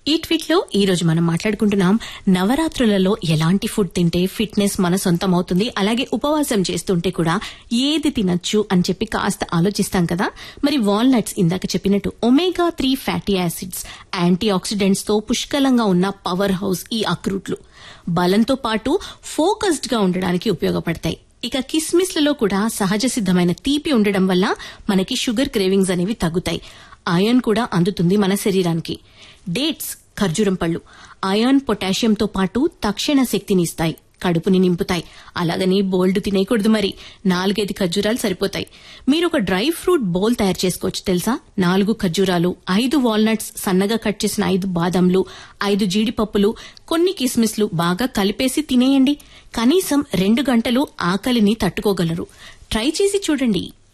ఈ ట్వీట్ లో ఈ రోజు మనం మాట్లాడుకుంటున్నాం నవరాత్రులలో ఎలాంటి ఫుడ్ తింటే ఫిట్నెస్ మన సొంతం అవుతుంది అలాగే ఉపవాసం చేస్తుంటే కూడా ఏది తినొచ్చు అని చెప్పి కాస్త ఆలోచిస్తాం కదా మరి వాల్నట్స్ ఇందాక చెప్పినట్టు omega three fatty acids antioxidants తో పుష్కలంగా ఉన్న పవర్ హౌస్ ఈ అక్రూట్లు బలంతో పాటు ఫోకస్డ్ గా ఉండడానికి ఉపయోగపడతాయి ఇక కిస్మిస్లలో కూడా సహజ సిద్ధమైన తీపి ఉండడం వల్ల మనకి షుగర్ క్రేవింగ్స్ అనేవి తగ్గుతాయి ఐరన్ కూడా అందుతుంది మన శరీరానికి డేట్స్ ఖర్జూరం పళ్ళు ఐరన్ పొటాషియంతో పాటు తక్షణ శక్తిని ఇస్తాయి కడుపుని నింపుతాయి అలాగని బోల్డ్ తినేయకూడదు మరి నాలుగైదు ఖర్జూరాలు సరిపోతాయి మీరు ఒక డ్రై ఫ్రూట్ బౌల్ తయారు చేసుకోవచ్చు తెలుసా నాలుగు ఖర్జూరాలు ఐదు వాల్నట్స్ సన్నగా కట్ చేసిన ఐదు బాదంలు ఐదు జీడిపప్పులు కొన్ని కిస్మిస్లు బాగా కలిపేసి తినేయండి కనీసం రెండు గంటలు ఆకలిని తట్టుకోగలరు ట్రై చేసి చూడండి